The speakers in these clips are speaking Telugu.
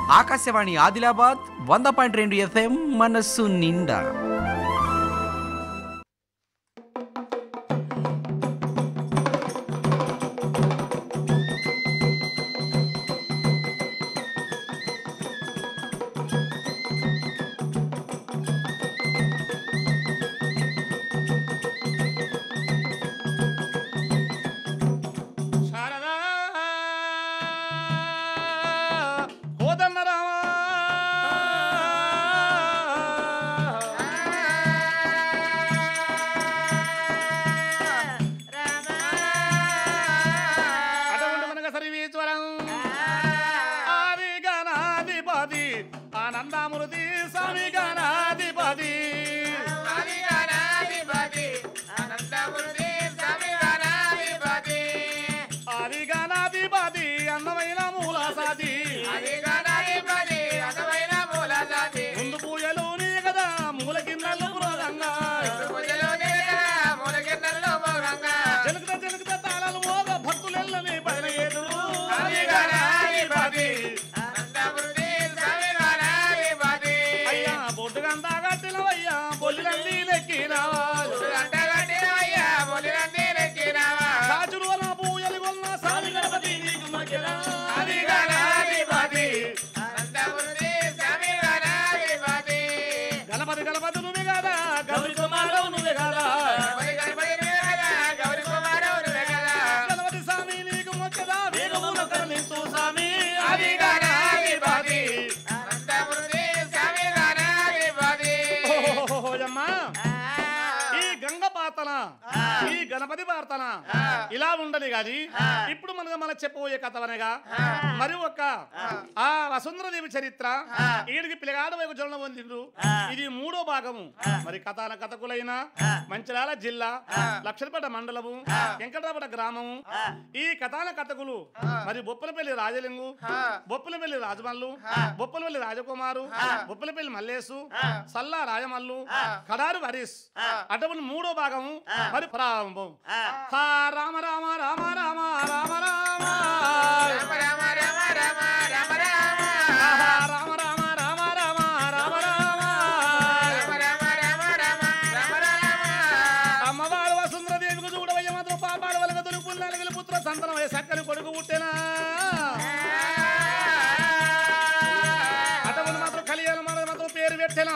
ఆకాశవాణి ఆదిలాబాద్ వంద పాయింట్ రెండు ఎఫ్ఎం మనస్సు నిండా శారదా కోదన్న రామా అటువంటి మనక సర్వీశ్వరం ఆది గణాధిపతి ఆనందమృతి స్వామి గణాధిపతి ఆది గణాధిపతి అన్నమైన మూల సాది ముందు పూజలు నీ కదా మూల కిందలు పురోగంగా జనకత జనకత తాళాలు మోగ భక్తులెల్లని పైన ఎదురు ఆది గణాధిపతి అయ్యా బొడ్డుగంతా కట్టినవయ్యా బొల్లినంది లెక్కినావా రాజులు వల్ల పూజలు కొన్న సామి గణపతి నీకు మధ్యన ఆది గణాధిపతి గణపతి గణపతి నువ్వే కదా గౌరి కుమారవు నువ్వే కదా గణపతి స్వామి నీకు మొక్కదా వేగమున కరుణించు స్వామి ఆది గణాధిపతి ఓహోహోహోయమ్మా ఈ గంగ పాతన ఈ గణపతి ప్రార్థన ఇలా ఉండని గాని ఇప్పుడు మనగా మన చెప్పబోయే కథవనగా మరి ఒక ఆ వసుంధరదేవి చరిత్ర ఈడికి పిల్లగాడు వైపు జలన పొందిండ్రు ఇది మూడో భాగము మరి కథాన కథకులైన మంచిర్యాల జిల్లా లక్షలపేట మండలము వెంకటరాపట గ్రామము ఈ కథాన కథకులు మరి బొప్పలపల్లి రాజలింగు బొప్పలపల్లి రాజమల్లు బొప్పలపల్లి రాజకుమారు బొప్పలపల్లి మల్లేసు సల్లా రాజమల్లు కడారు హరీష్ అటువంటి మూడో భాగము మరి ప్రారంభం హా రామ రామ రామ రామ రామ రామ ఆహా, రామ రామ రామ రామ రామ రామ అమ్మవారు వసుంధరదేవికి చూడవయ్య మాత్రం పాపాల వలగ తొలుపు నలగలి పుత్ర సంతనమయ్య సక్కని కొడుకు పుట్టెనా అటువంటి మాత్రం కలియాల మార మాత్రం పేరు పెట్టెనా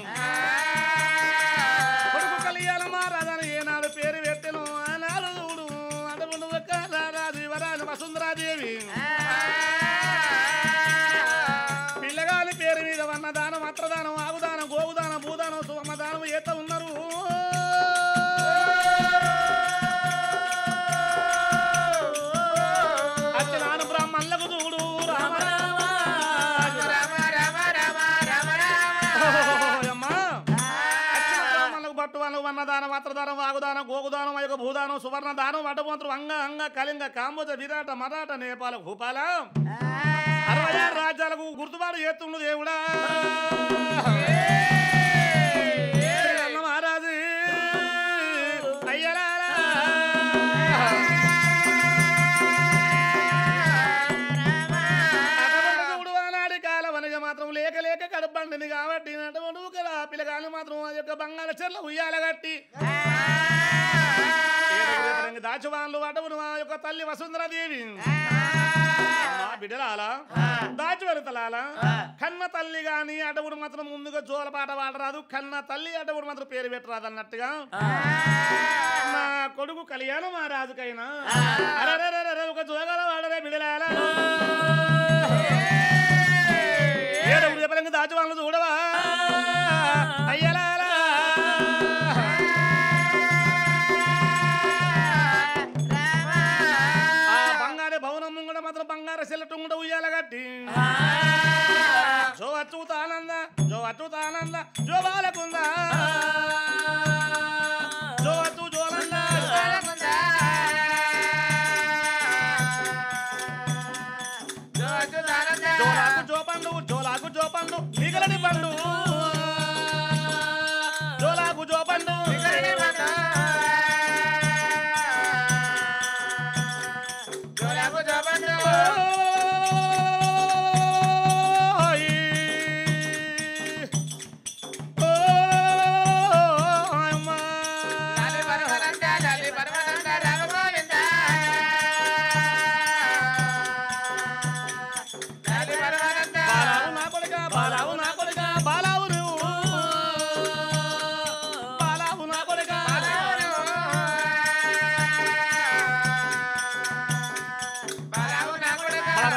కొడుకు కలియాల మారాదని ఏనాడు పేరు పెట్టెను ఆనాడు చూడు అటువంటి ఒక్క రారాజు వరాలు వసుంధరాదేవి పిల్లగాలి పేరు మీద వన్నదానం అత్రదానం ఆగుదానం గోగుదానం భూదానం సుమదానం ఏత ఉన్నారు అచ్చనాను బ్రాహ్మణులకు చూడు రామ రామ ఓయమ్మా. అచ్చిన బ్రాహ్మణులకు పట్టు వాళ్ళకు వన్నదానం అత్రదానం వాగుదానం గోగుదానం అయ్యక భూదానం సువర్ణ దానం వడ్డపోంతరు అంగ అంగ కలింగ కాంబోజ విరాట మరాఠ నేపాల భూపాల అరవై ఆరు రాజ్యాలకు గుర్తుబాటు చేస్తుండు దేవుడా శ్రీరన్న మహారాజు అయ్యలారా అటువంటి చూడు ఆనాడి కాలవనగ మాత్రం లేక లేక కడబండిని కాబట్టి అటువంటి ఒక పిల్లగాని మాత్రం ఆ యొక్క బంగాళ చెర్ల ఉయ్యాల కట్టి దాచువాన్లు అటవును ఆ యొక్క తల్లి వసుంధరాదేవి మా బిడ్డలాల దాచి వెళతలాల కన్న తల్లి గాని అటవుడు మాత్రం ముందుగా జోల పాట పాడరాదు కన్న తల్లి అటవుడు మాత్రం పేరు పెట్టరాదు అన్నట్టుగా నా కొడుకు కళ్యాణం మా రాజుకైనా అరెరెరెరెరె, ఒక జోగల వాడరే బిడలాల ఏడవుడు చెప్పలంగా దాచి వాళ్ళు చూడవా అయ్యలాలా ఆ బంగారు భవనం ముంగడ మాత్రం బంగారు సెల్లటు కూడా ఉయ్యాల కట్టి జో అచ్యుతానంద జో అచ్యుతానంద జో బాలకుంద జో అచ్చు జోనంద జోలాకు జో పండు జోలాకు జో పండు మిగలడి పండు జోలాకు జో పండు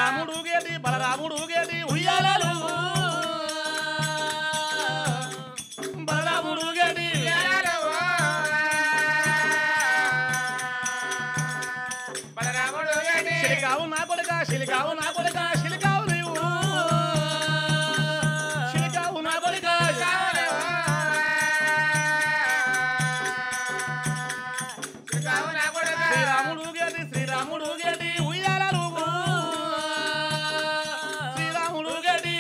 రాముడు గేటి బలరాముడు గేటి ఉయ్యాలలు బలరాముడు గేటి శిలికావు నా కొడుక శిలికావు నా కొడుక శిలికావు నీవు శిలికావు నా కొడుక శ్రీరాముడు గేటి శ్రీరాముడు గేటి ఉయ్యాలలు శ్రీరాముడు గేటి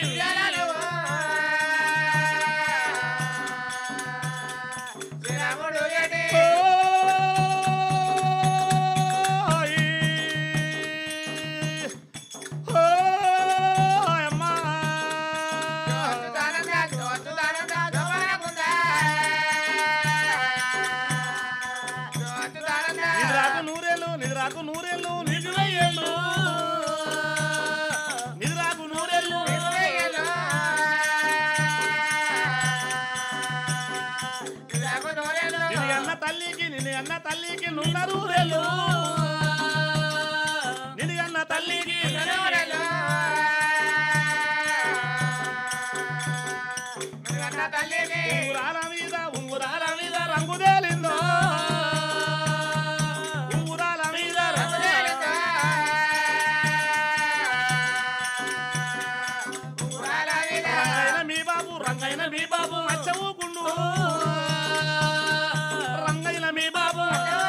ఓయ్. ఓయ్ అమ్మా. నిద్రాకు నూరేళ్ళు నిద్రాకు నూరేళ్ళు నిజమయ్యేళ్ళు నిద్రాకు నూరేళ్ళు నిన్ను అన్న తల్లికి నిన్ను అన్న తల్లికి నున్న నూరేళ్ళు నిన్ను అన్న తల్లికి ఉంగురాల మీద ఉంగురాల మీద రంగు తేలిందో ఉంగురాల మీద రంగు తేలిందో రంగైన మీ బాబు రంగైన మీ బాబు అచ్చవుకుండు రంగైన మీ బాబు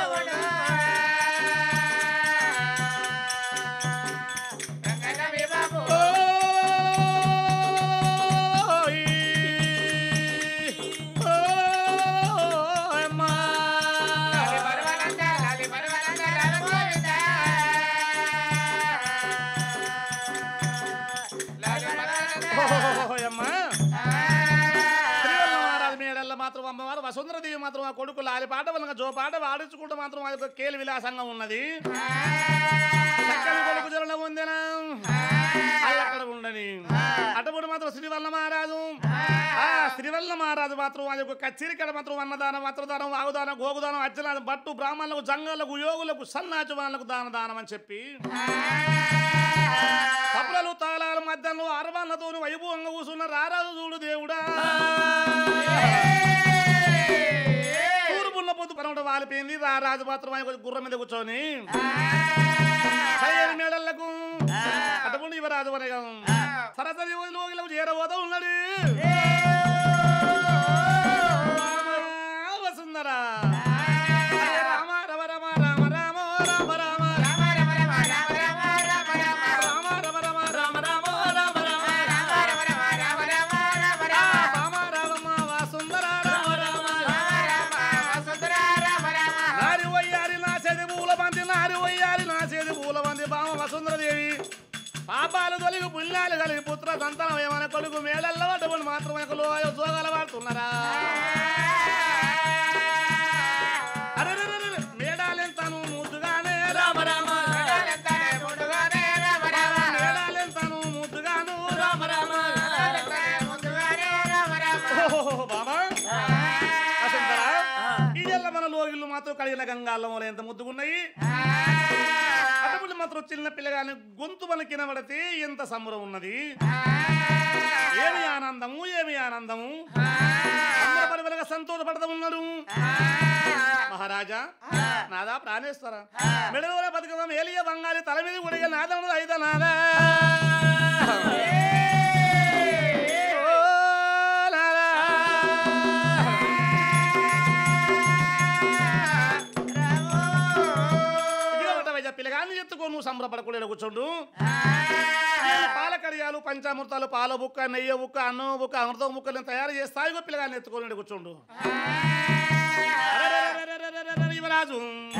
ఓయ్. ఓయ్ అమ్మా. ఓయ్ అమ్మా. శ్రీవల్ల మహారాజు మేడల్ల మాత్రం అమ్మవారు వసుంధరదేవి మాత్రం ఆ కొడుకు లాలి పాట వలన జో పాట వాడించుకుంటూ మాత్రం ఆ యొక్క కేలి విలాసంగా ఉన్నది చక్కని కొడుకు జరణ ఉందెనా అక్కడ ఉండని అటువంటి మాత్రం శ్రీవల్ల మహారాజు ఆ శ్రీవల్ల మహారాజు మాత్రం అది యొక్క కచ్చిరికడ మాత్రం అన్నదానం వస్త్రదానం వాగుదానం గోగుదానం అర్చనాదం బట్టు బ్రాహ్మణులకు జంగలకు యోగులకు సన్నాచి వాళ్ళకు దాన దానం అని చెప్పి తప్పులలు తాళాల మధ్యలో అరవన్నతో వైభవంగా కూర్చున్న రారాజు చూడు దేవుడా తూర్పున్న పొద్దు పరమట వాలిపోయింది రారాజు మాత్రం ఆయన కొంచెం గుర్రం మీద కూర్చొని పదిహేను మేడళ్లకు అటువంటి యువరాజు అనగా సరస్వతి లోకిలకు చేరబోతా ఉన్నాడు వసుందరా రామ రమ రమ రామ రామ రామ రామ రామ రమ రమ రామ రామ రామ రామ రామ రామ వసుందర రామ రామ నారి వయ్యారి నా చేతి పూల బంతి నారి వయ్యారి నా చేతి పూల బంతి బామ వసుందరదేవి పాపాలు తొలగి పుణ్యాలు కలిగి పుత్ర సంతానం ఏమైనా కొడుకు మేడల్ల పడ్డబడి మాత్రం లోయ జోగాల వాడుతున్నారా అరే మేడాలెంతను ముద్దుగానే రామ రామ మేడాలెంతను ముద్దుగాను రామ రామ ఓహో బాబా వసుంధరా ఇదెల్ల మన లోగిళ్ళు మాత్రం కడిగిన గంగాళ్ళములు ఎంత ముద్దుగున్నాయి అటువంటి మాత్రం చిన్న పిల్లగాని గొంతు మన కినబడితే ఎంత సంబరం ఉన్నది ఏమి ఆనందము ఏమి ఆనందము సంబరపడి సంతోషపడతా ఉన్నాడు మహారాజా నాదా ప్రాణేశ్వర మెడలో బతుకదాం ఏలియ బంగాలి తల మీద గుడిగా నాదముడు అయిదా నాదా ఓ నాదా. ఇదిగో వడ్డవయ్య పిల్లగాన్ని ఎత్తుకో నువ్వు సంబరపడకూడదు కూర్చోండు నేను పాల కడియాలు పంచామృతాలు పాల బుక్క నెయ్యి బుక్క అన్నం బుక్క అమృతం బుక్కలు తయారు చేస్తా ఇగో పిల్లగాన్ని ఎత్తుకోలేడు కూర్చోండు అరెరెరెరెరెరెరెరెరె యువరాజు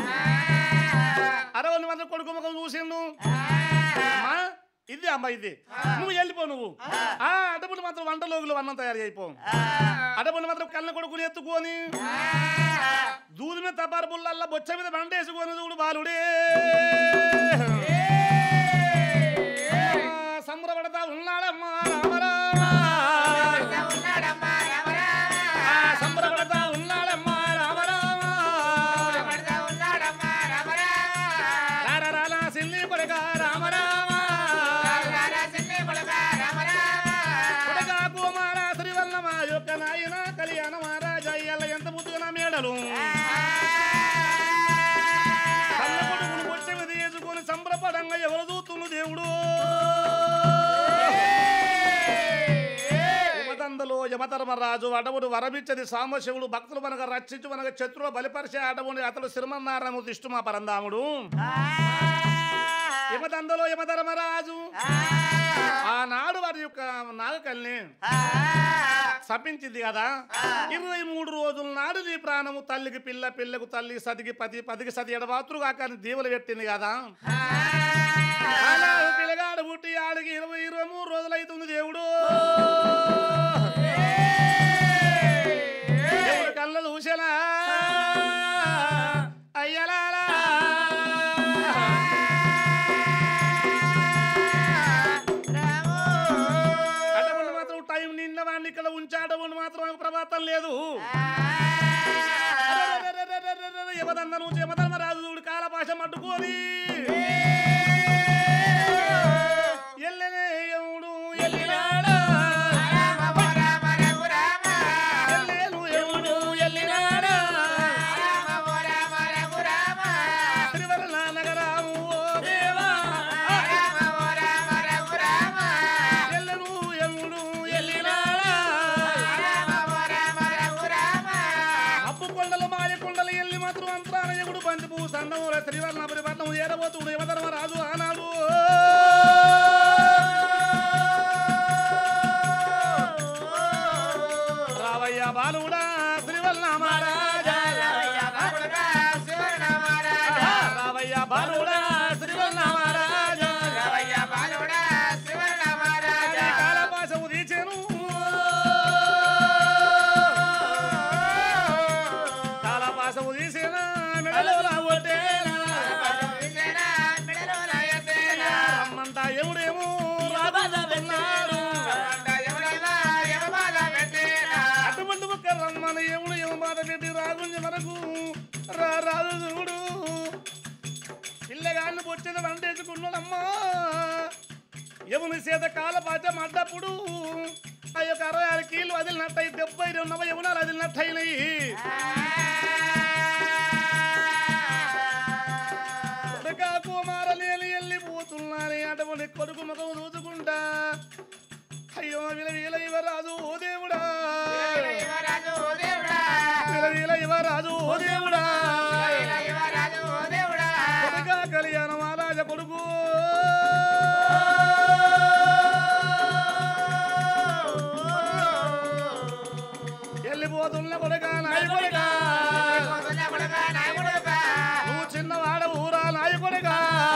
అరవై మంది కొడుకు ముఖం చూసిండు అమ్మా ఇది అమ్మా ఇది నువ్వు వెళ్ళిపో నువ్వు ఆ అడపులు మాత్రం వంట లోగులు అన్నం తయారు అయిపో అడపులు మాత్రం కళ్ళ కొడుకుని ఎత్తుకొని దూది మీద తపారు పుల్లల్లా బొచ్చ మీద బండ వేసుకొని చూడు బాలుడే ఆ, సంబరపడతా ఉన్నాడమ్మా రామ రామ ఆ, సంబరపడతా ఉన్నాడమ్మా రామ రామ రారా రాలా సిల్లి కొడక రామ రామ యమధర్మరాజు అడవుడు వరమిచ్చది సాంబశివుడు భక్తులు మనకు రక్షించు మనకు శత్రువు బలిపరిచే అడవుని అతడు శ్రీమన్నారాయణమూర్తి ఇష్టుమా పరందాముడు యమదందలో యమధర్మరాజు ఆనాడు వారి యొక్క నాగకల్ని శపించింది కదా ఇరవై మూడు రోజుల నాడు నీ ప్రాణము తల్లికి పిల్ల పిల్లకు తల్లి సతికి పది పదికి సతి ఎడబాతులు కాక దీవులు పెట్టింది కదా ఆనాడు పిల్లగాడు పుట్టి ఆడికి ఇరవై ఇరవై మూడు రోజులు అవుతుంది దేవుడు దేవుడు కళ్ళ చూసేనా అయ్యలాలా అటువంటి మాత్రం టైం నిన్న వాడిని ఇక్కడ ఉంచాడమని మాత్రం ప్రభాతం లేదు యమదన్నను యమధర్మ రాజుడు కాలపాశం అడ్డుకొని ఎల్లనే యముడు ఎల్లినాడా ఎల్లేలు యముడు ఎల్లినాడా శ్రీవరణ నగరాము ఓ దేవా ఎల్లను యముడు ఎల్లినాడా అప్పు కొండలు మాయ కొండలు ఎల్లి మాత్రం అంతరానయకుడు బంతిపూ సండముల శ్రీవర్ణపురి పట్నం ఏరబోతుడు యమధర్మ రాజు ఆనాడు రావయ్య బాలుడా శ్రీవర్ణ మహారాజా రావయ్య బాలుడా శ్రీవర్ణ మహారాజా కాలపాశము తీచెను కాలపాశము తీసిన మెడలో కొట్టేనా రమ్మంతా ఎవడేమో రాబోతున్నాడు అటువంటి ఒక రమ్మని ఎవడు ఏమో బాధ పెట్టి రాగుంజ వరకు రా రాదు చూడు పిల్లగాళ్ళు వచ్చేది వంటేసుకున్నాడమ్మా యముని చేత కాలపాచం అడ్డప్పుడు ఆ యొక్క అరవై ఆరు కీళ్ళు వదిలినట్టయి డెబ్బై రెండవ యమునాలు వదిలినట్టయినాయి కొడుకా కుమారలేని వెళ్ళిపోతున్నాని అటువంటి కొడుకు ముఖం చూసుకుంటా అయ్యో వీల వీల ఇవరాజు ఓ దేవుడా వీల వీల ఇవరాజు ఓ దేవుడా కొడుకా కళ్యాణ మహారాజ కొడుకు వెళ్ళిపోతున్న కొడుక నాయ కొడుక నువ్వు చిన్నవాడ ఊరా నాయ కొడుక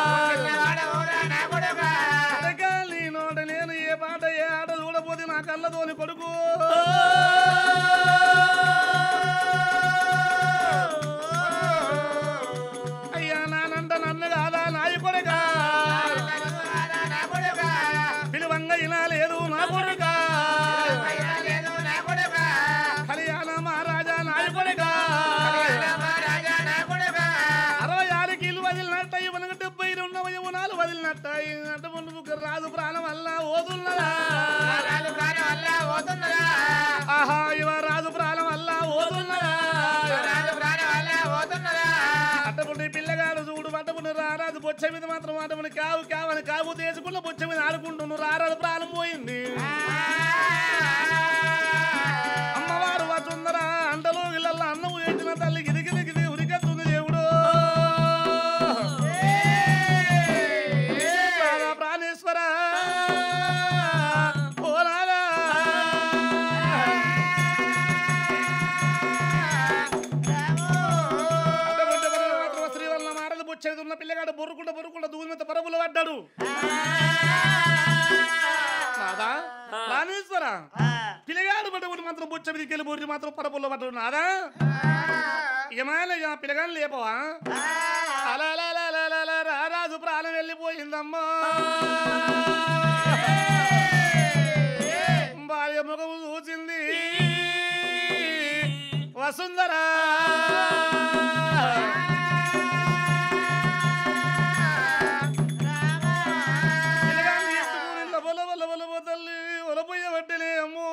కొడుక నీ నోట నేను ఏ పాట ఏ ఆట చూడపోతే నా కళ్ళతోని కొడుకు అయ్యా నానంట నన్ను కాదా నాయ కొడుక పిలువంగ ఇలా లేదు నా కొడుక కళ్యాణ మహారాజా నాయ కొడుక అరవై ఆరు కీళ్ళు వదిలినట్టాయి మనకు డెబ్బై రెండు యమునాలు వదిలినట్టాయి అంటే ముందు రాజు ప్రాణం వల్ల ఓదున్నదా ఆహా ఇవ రాజు ప్రాణం వల్ల ఓదున్నదా అట్టపుండి పిల్లగాడు చూడు అట్టపుండి రారాజు బొచ్చ మీద మాత్రం అటువంటి కావు కావని కావు తీసుకున్న బొచ్చ మీద ఆడుకుంటున్నారు రారాజు ప్రాణం పోయింది అమ్మవారు వస్తుందరా అంటలు ఇళ్ళల్లో అన్నం వేసిన తల్లి గిరిగి దిగిది ఉరికెత్తుంది దేవుడు రాధా ప్రాణేశ్వర ఓ రాధా. అడ్డగుడ్డ బరువు మాత్రం శ్రీవల్ల మారదు బొచ్చేది ఉన్న పిల్లగాడు బొర్రుకుంట బొర్రుకుంట దూది మీద పరపులు పడ్డాడు నాదా ప్రాణేశ్వర పిల్లగాడు పడ్డ మాత్రం బొచ్చ మీదకి వెళ్ళి బొర్రి మాత్రం పరపుల్లో పడ్డాడు నాదా ఏమైనా పిల్లగాడు లేపవా అలా రారాజు ప్రాణం వెళ్ళిపోయిందమ్మా భార్య ముఖము చూసింది వసుందరా పిల్లగాన్ని ఎత్తుకుని లబల బల బల బల తల్లి ఒలపోయబట్టలే అమ్మో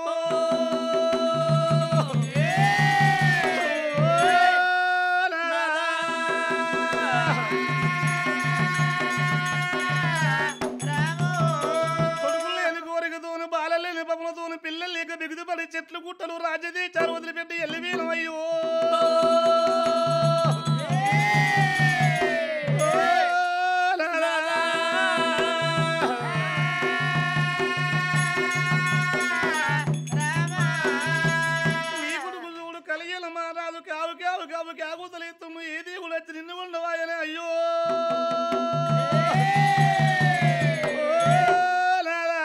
కొడుకులు లేని కోరికతోని బాలలేని పములతోని పిల్లలు లేక బిగుదుపడి చెట్లు గుట్టలు రాజ్యదీచారు వదిలిపెట్టి ఎల్లివీనం అయ్యో నీ కొడుకు చూడు కలిగిన మహారాజు కావు కావు కావు కాగుతలు ఎత్తుము ఏ దేవుడు వచ్చి నిన్ను ఉండవాయనే అయ్యో ఓ లాలా.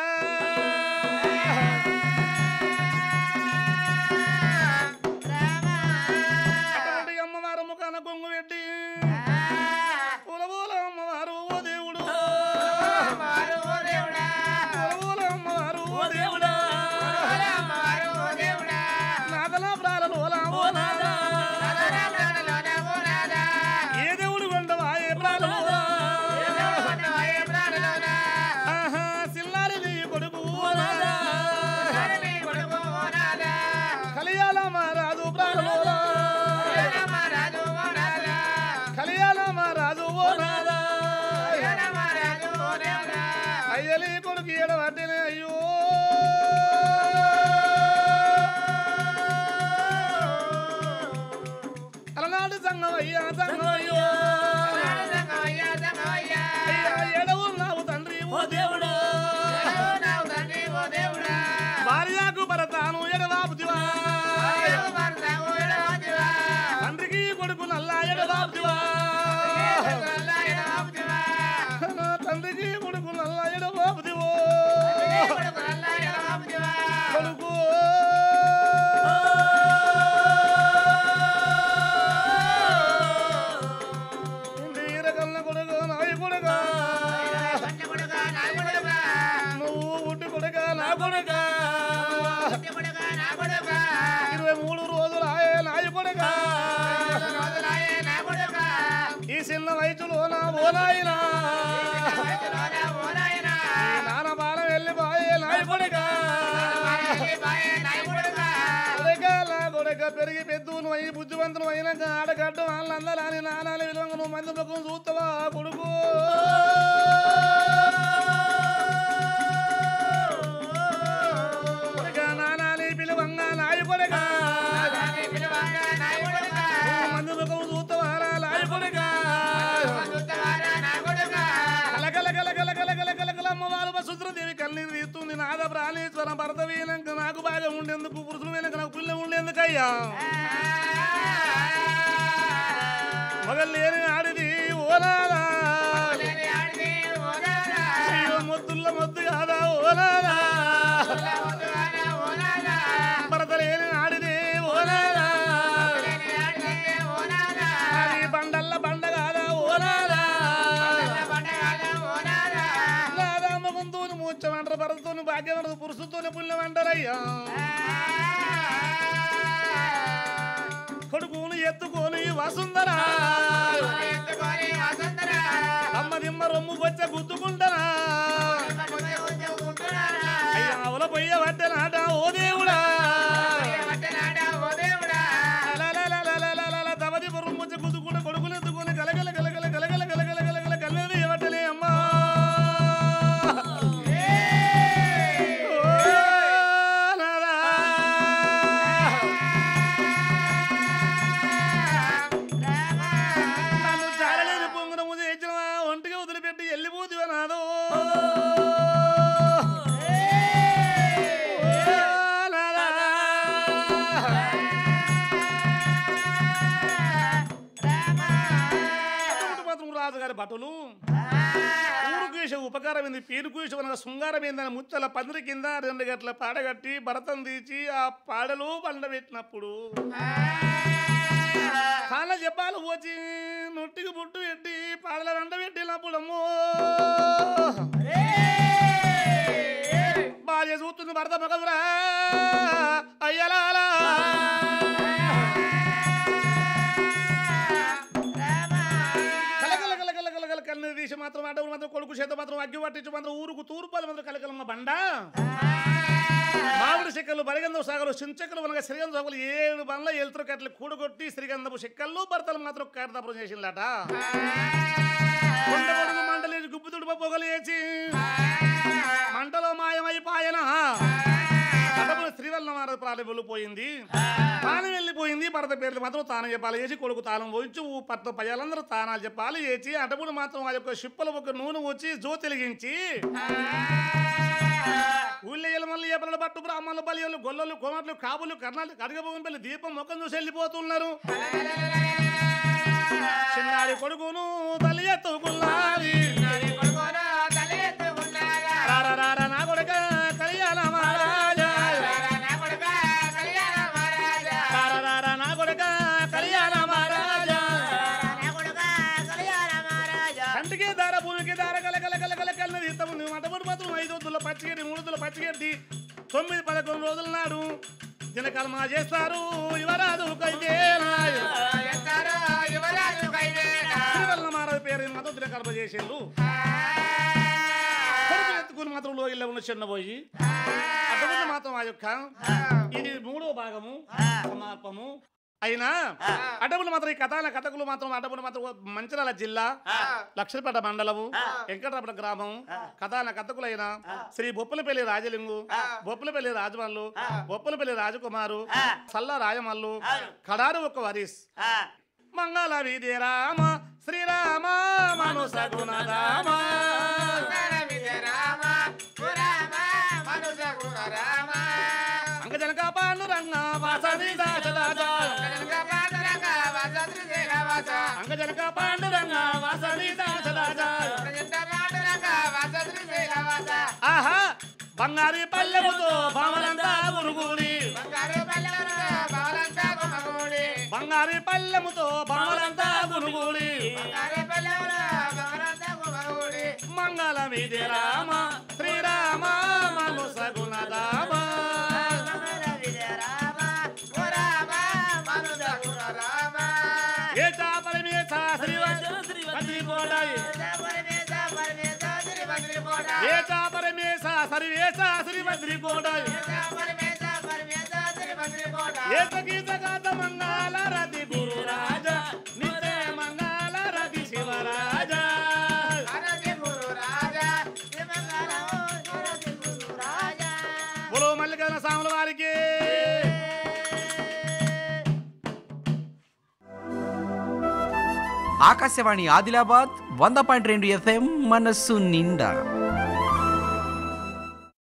అటువంటి అమ్మవారు ముఖాన కొంగు పెట్టి పులబూల అమ్మవారు ఓ దేవుడు పులబూల అమ్మవారు ఓ దేవుడా నాదల ప్రాణలోల ఓ నాదా ఏ దేవుడు కొండవా ఏ ప్రాణలోలా ఆహా సిల్లారి నీ కొడుకు ఓ నాదా కలియాల మహారాజు ప్రాణలోలా కలియాల మహారాజు ఓ నాదా అయ్యలి కొడుకు ఏడవట్టినే అయ్యో అలనాడు సంగం అయ్యా సంగం అయ్యో అయ్యా ఏడవు నావు తండ్రి ఓ దేవుడు భార్యకు భరతాను ఎడవాపుతివా తండ్రికి కొడుకు నల్లా ఎడవాపుతివా తండ్రికి కొడుకు నల్లా ఎడవాపుతివో కొడుకు నీరకల్ల కొడుకు నాయ కొడుక నువ్వు పుట్టి కొడుక నా కొడుక ఇరవై మూడు రోజులు ఆయే నాయ కొడుక ఈ చిన్న వయసులో నా ఓనాయినా నాన్న బాలం వెళ్ళిపోయే నాయ కొడుక కొడుక నా కొడుక పెరిగి పెద్దు నువ్వు అయ్యి బుద్ధివంతులు అయినాక ఆడగడ్డం వాళ్ళందరూ అని నానాలు విలువంగా నువ్వు మంది ముఖం చూస్తావా కొడుకు కొడుక నానాలి పిలువంగా నాయ కొడుక నువ్వు మంది ముఖం చూస్తావా నాయ కొడుక కలకల కలకల కలకల కలకల అమ్మవారు వసుద్రదేవి కన్నీరు తీస్తుంది నాద ప్రాణేశ్వరం భరత వీణంక నాకు బాగా ఉండేందుకు పురుషులు వీణంక నాకు పిల్ల ఉండేందుకయ్యా మగలు లేని ఆడిది ఓనాలా అయ్యో మొద్దుల్ల మొద్దు కాదా ఓనాలా భరత లేని ఆడిది ఓనాలా అది బండల్ల బండ కాదా ఓనాలా రాధామకంతోని మూర్చమంటారు భరతతోని భాగ్యమంటారు పురుషుతోని పుణ్యమంటారయ్యా కొడుకును ఎత్తుకొని వసుందరా అమ్మ దిమ్మ రొమ్ము వచ్చ గుద్దుకుంటారా అయ్యా అవల పొయ్య పట్టెనాట ఓ దేవుడా లలలలలలలల తవది రొమ్ము వచ్చ గుద్దుకుంటే కొడుకులు ఎత్తుకొని కలగల కలగల కలగల కలగల కలగల కలగల ఇవ్వటలే అమ్మా ఓ నాదా. నన్ను చాలలేని పొంగునము చేసిన ఒంటిగా వదిలిపెట్టి వెళ్ళిపోతివా నాదో మాత్రం రాజుగారి బట్టలు ఊరుకేసే ఉపకారం ఏంది పేరుకేసే అనగా శృంగారం ఏందని ముచ్చల పందిరి కింద రెండు గట్ల పాడగట్టి భరతం తీసి ఆ పాడలు పండబెట్టినప్పుడు కాళ్ళ చెప్పాలు పోచి నొట్టికి బుట్టు పెట్టి పాడల వెంట పెట్టినప్పుడు అమ్మో భార్య చూస్తుంది భర్త మగదురా అయ్యలాలా కలకల కలకల కలకల కన్ను తీసి మాత్రం అడవులు మాత్రం కొడుకు చేత మాత్రం అగ్గి పట్టించి మాత్రం ఊరుకు తూర్పాలు మాత్రం కలకలమ్మ బండ మామిడి చెక్కలు బరిగంధపు సాగలు చించకలు అనగా శ్రీగంధ సాగులు ఏడు బండ్ల ఎలుతురు కట్టలు కూడగొట్టి శ్రీగంధపు చెక్కలు భర్తలు మాత్రం కాడదాపురం చేసిందట కొండ పొడుగు మంటలేసి గుబ్బుతుడు పొగలు వేసి మంటలో మాయమైపాయన అటప్పుడు శ్రీవల్ల భార్య వెళ్ళిపోయింది తాను వెళ్ళిపోయింది భర్త పేర్లు మాత్రం తాను చెప్పాలి చేసి కొడుకు తాను పోయించి ఊ పట్ల పయ్యాలందరూ తానాలు చెప్పాలి చేసి అటప్పుడు మాత్రం ఆ యొక్క షిప్పలు ఒక నూనె వచ్చి జో వెలిగించి ఊళ్ళో మళ్ళీ ఏపల పట్టు బ్రాహ్మణులు బలియలు గొల్లలు కోమట్లు కాబులు కర్ణాలు కడగబోగిన పెళ్లి దీపం ముఖం చూసి వెళ్ళిపోతున్నారు చిన్నారి కొడుకును తల్లి ఎత్తుకున్నది రారా రారా నా కొడుక కళ్యాణ మహారాజా రారా రారా నా కొడుక కళ్యాణ మహారాజా కంటికి దార భూమికి దార కల కల కల కల కల ఇస్తాము నువ్వు అటప్పుడు మాత్రం ఐదు వద్దుల పచ్చిగడ్డి మూడు వద్దుల పచ్చిగడ్డి తొమ్మిది పదకొండు రోజుల నాడు దినకర్మ చేస్తారు యువరాజు కైకేలాయ శ్రీవల్ల మహారాజు పేరు మాత్రం దినకర్మ చేసిండు కొడుకుని ఎత్తుకుని మాత్రం లోగిల్లో ఉన్న చిన్న పోయి అటువంటి మాత్రం ఆ యొక్క ఇది మూడో భాగము సమార్పము అయినా అడవులు మాత్రం ఈ కథాల కథకులు మాత్రం అడవులు మాత్రం మంచిర్యాల జిల్లా లక్షలపేట మండలము వెంకటరపట గ్రామం కథాల కథకులైన శ్రీ బొప్పులపల్లి రాజలింగు బొప్పులపల్లి రాజమల్లు బొప్పులపల్లి రాజకుమారు సల్ల రాయమల్లు కడారు ఒక వరీస్ మంగళ విధి రామ శ్రీరామ మనుస గుణ రామ అంగజనక పాండురంగ వాసవి దాసదాస అంగజనక పాండురంగ వాసవి దాసదాస ఆహా బంగారి పల్లెముతో భవనంతా గురుగుడి బంగారి పల్లెముతో భవనంతా గురుగుడి మంగళ విధి రామ శ్రీరామ మనుస గుణ రామ ఏ చాపలి మీ శ్రీ వజ్రికోడాయి ఏ చాపలి మీ సరి ఏ శ్రీ వజ్రికోడాయి ఏ సగీత గాత మంగళ రతి గురు రాజా నిత్య మంగళ రతి శివరాజా బులో మల్లికార్జున స్వాముల వారికి ఆకాశవాణి ఆదిలాబాద్ వంద పాయింట్ రెండు ఎఫ్ఎం మనస్సు నిండా